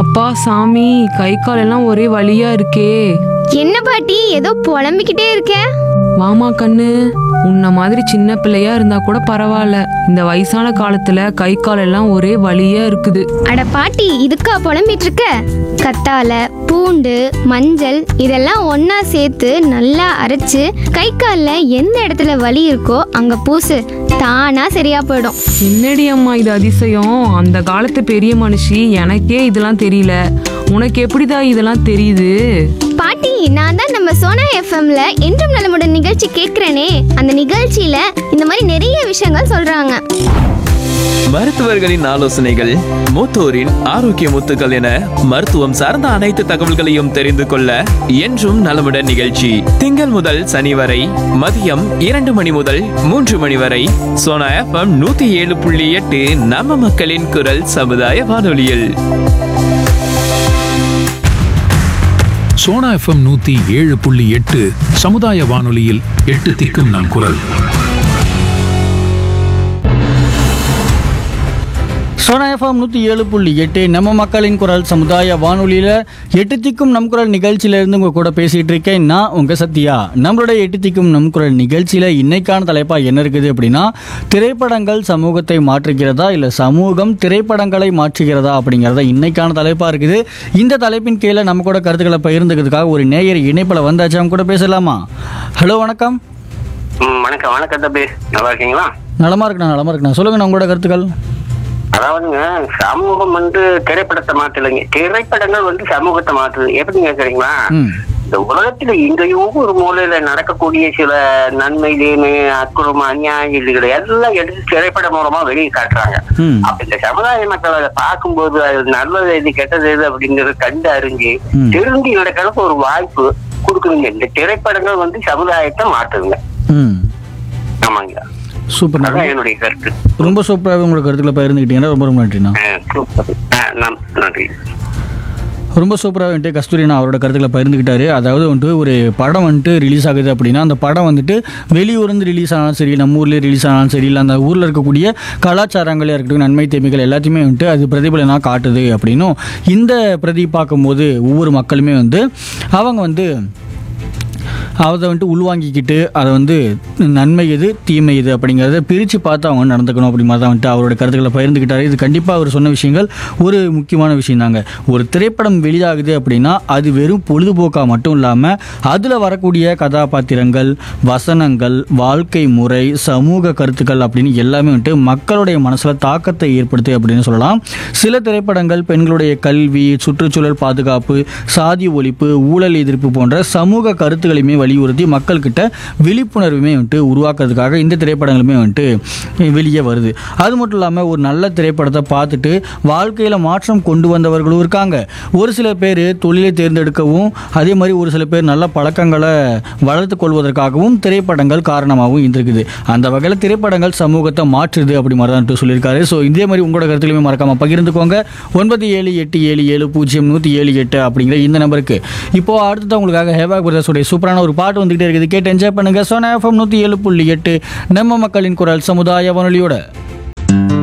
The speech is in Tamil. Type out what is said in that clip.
அப்பா சாமி கை கால் எல்லாம் ஒரே வலியா இருக்கே என்ன பாட்டி ஏதோ புலம்பிக்கிட்டே இருக்க வாமா கண்ணு உன்ன மாதிரி சின்ன பிள்ளையா இருந்தா கூட பரவாயில்ல இந்த வயசான காலத்துல கை கால் எல்லாம் ஒரே வலியா இருக்குது அட பாட்டி இதுக்கா புலம்பிட்டு இருக்க கத்தால பூண்டு மஞ்சள் இதெல்லாம் ஒண்ணா சேர்த்து நல்லா அரைச்சு கை காலில் எந்த இடத்துல வலி இருக்கோ அங்க பூசு தானா சரியா போயிடும் என்னடி அம்மா இது அதிசயம் அந்த காலத்து பெரிய மனுஷி எனக்கே இதெல்லாம் தெரியல உனக்கு எப்படிடா இதெல்லாம் தெரியுது பாட்டி நான் தான் நம்ம சோனா எஃப்எம்ல என்றும் நலமுடன் நிகழ்ச்சி கேட்கிறேனே அந்த நிகழ்ச்சியில இந்த மாதிரி நிறைய விஷயங்கள் சொல்றாங்க மருத்துவர்களின் ஆலோசனைகள் மூத்தோரின் ஆரோக்கிய முத்துக்கள் என மருத்துவம் சார்ந்த அனைத்து தகவல்களையும் தெரிந்து கொள்ள என்றும் நலமுடன் நிகழ்ச்சி திங்கள் முதல் சனி வரை மதியம் இரண்டு மணி முதல் மூன்று மணி வரை சோனா எஃப்எம் நூத்தி ஏழு புள்ளி எட்டு நம்ம மக்களின் குரல் சமுதாய வானொலியில் சோனா எஃப்எம் நூத்தி ஏழு புள்ளி எட்டு சமுதாய வானொலியில் எட்டு திக்கும் நம் குரல் சோனா எஃப்எம் நூற்றி ஏழு புள்ளி எட்டு நம்ம மக்களின் குரல் சமுதாய வானொலியில் எட்டு திக்கும் நம் குரல் நிகழ்ச்சியிலேருந்து உங்கள் கூட பேசிகிட்டு இருக்கேன் நான் உங்கள் சத்யா நம்மளோட எட்டு திக்கும் நம் குரல் நிகழ்ச்சியில் இன்னைக்கான தலைப்பாக என்ன இருக்குது அப்படின்னா திரைப்படங்கள் சமூகத்தை மாற்றுகிறதா இல்லை சமூகம் திரைப்படங்களை மாற்றுகிறதா அப்படிங்கிறதா இன்னைக்கான தலைப்பாக இருக்குது இந்த தலைப்பின் கீழே நம்ம கூட கருத்துக்களை பகிர்ந்துக்கிறதுக்காக ஒரு நேயர் இணைப்பில் வந்தாச்சு அவங்க கூட பேசலாமா ஹலோ வணக்கம் ம், வணக்கம் வணக்கம் தம்பி நல்லா இருக்கீங்களா நலமா இருக்குண்ணா நலமா இருக்குண்ணா சொல்லுங்கண்ணா உங்களோட கருத்துக்கள் அதாவதுங்க சமூகம் வந்து திரைப்படத்தை மாத்தலைங்க திரைப்படங்கள் வந்து சமூகத்தை மாத்துது எப்படி கேக்குறீங்களா ம் இந்த உலகத்துல எங்கேயோ ஒரு மூலையில நடக்கக்கூடிய சில நன்மை தீமை அக்குறம் அநியாயம் இதுகளை எல்லாம் எடுத்து திரைப்படம் மூலமா வெளியே காட்டுறாங்க ம் அப்ப இந்த சமுதாய மக்கள் அதை பார்க்கும்போது அது நல்லது எது கெட்டது எது அப்படிங்கறத கண்டு அறிஞ்சு ம். திருந்தி நடக்கிறதுக்கு ஒரு வாய்ப்பு கொடுக்குதுங்க இந்த திரைப்படங்கள் வந்து சமுதாயத்தை மாத்துதுங்க ம் ஆமாங்க சூப்பர் அதான் என்னுடைய கருத்து ரொம்ப சூப்பராகவே உங்களோட கருத்துக்களை பகிர்ந்துக்கிட்டீங்கன்னா ரொம்ப ரொம்ப நன்றிண்ணா ஆ, சூப்பர். ஆ, நம்- நன்றி ரொம்ப சூப்பராக வந்துட்டு கஸ்தூரினா அவரோட கருத்துக்களை பகிர்ந்துக்கிட்டாரு அதாவது வந்துட்டு ஒரு படம் வந்துட்டு ரிலீஸ் ஆகுது அப்படின்னா அந்த படம் வந்துட்டு வெளியூர்ந்து ரிலீஸ் ஆனாலும் சரி நம்ம ஊர்லேயே ரிலீஸ் ஆனாலும் சரி இல்லை அந்த ஊரில் இருக்கக்கூடிய கலாச்சாரங்களே இருக்கட்டும் நன்மை தீமைகள் எல்லாத்தையுமே வந்துட்டு அது பிரதிபலனாக காட்டுது அப்படின்னும் இந்த பிரதி பார்க்கும்போது ஒவ்வொரு மக்களுமே வந்து அவங்க வந்து அதை வந்துட்டு உள்வாங்கிக்கிட்டு அதை வந்து நன்மை எது தீமை எது அப்படிங்கிறத பிரித்து பார்த்து அவங்க நடந்துக்கணும் அப்படி மாதிரி தான் வந்துட்டு அவரோட கருத்துக்களை பகிர்ந்துக்கிட்டாரு இது கண்டிப்பாக அவர் சொன்ன விஷயங்கள் ஒரு முக்கியமான விஷயம் தாங்க ஒரு திரைப்படம் வெளியாகுது அப்படின்னா அது வெறும் பொழுதுபோக்காக மட்டும் இல்லாமல் அதில் வரக்கூடிய கதாபாத்திரங்கள் வசனங்கள் வாழ்க்கை முறை சமூக கருத்துக்கள் அப்படின்னு எல்லாமே வந்துட்டு மக்களுடைய மனசில் தாக்கத்தை ஏற்படுத்து அப்படின்னு சொல்லலாம் சில திரைப்படங்கள் பெண்களுடைய கல்வி சுற்றுச்சூழல் பாதுகாப்பு சாதி ஒழிப்பு ஊழல் எதிர்ப்பு போன்ற சமூக கருத்துக்களையுமே வலியுறுத்தி மக்கள்கிட்ட விழிப்புணர்வுமே வந்துட்டு உருவாக்குறதுக்காக இந்த திரைப்படங்களுமே வந்துட்டு வெளியே வருது அது மட்டும் இல்லாமல் ஒரு நல்ல திரைப்படத்தை பார்த்துட்டு வாழ்க்கையில் மாற்றம் கொண்டு வந்தவர்களும் இருக்காங்க ஒரு சில பேர் தொழிலை தேர்ந்தெடுக்கவும் அதே மாதிரி ஒரு சில பேர் நல்ல பழக்கங்களை வளர்த்து கொள்வதற்காகவும் திரைப்படங்கள் காரணமாகவும் இருந்திருக்குது அந்த வகையில் திரைப்படங்கள் சமூகத்தை மாற்றுது அப்படி மாதிரி தான் சொல்லியிருக்காரு ஸோ இதே மாதிரி உங்களோட கருத்துலையுமே மறக்காமல் பகிர்ந்துக்கோங்க ஒன்பது ஏழு எட்டு ஏழு ஏழு பூஜ்ஜியம் நூற்றி ஏழு எட்டு அப்படிங்கிற இந்த நம்பருக்கு இப்போ அடுத்தது உங்களுக்காக ஹேவாக் பிரதர்ஸுடைய சூப்பரான ஒரு பாட்டு வந்துகிட்டே இருக்குது கேட்டு என்ஜாய் பண்ணுங்க சோனா எஃப்எம் நூற்றி ஏழு புள்ளி எட்டு நம்ம மக்களின் குரல் சமுதாய வானொலியோட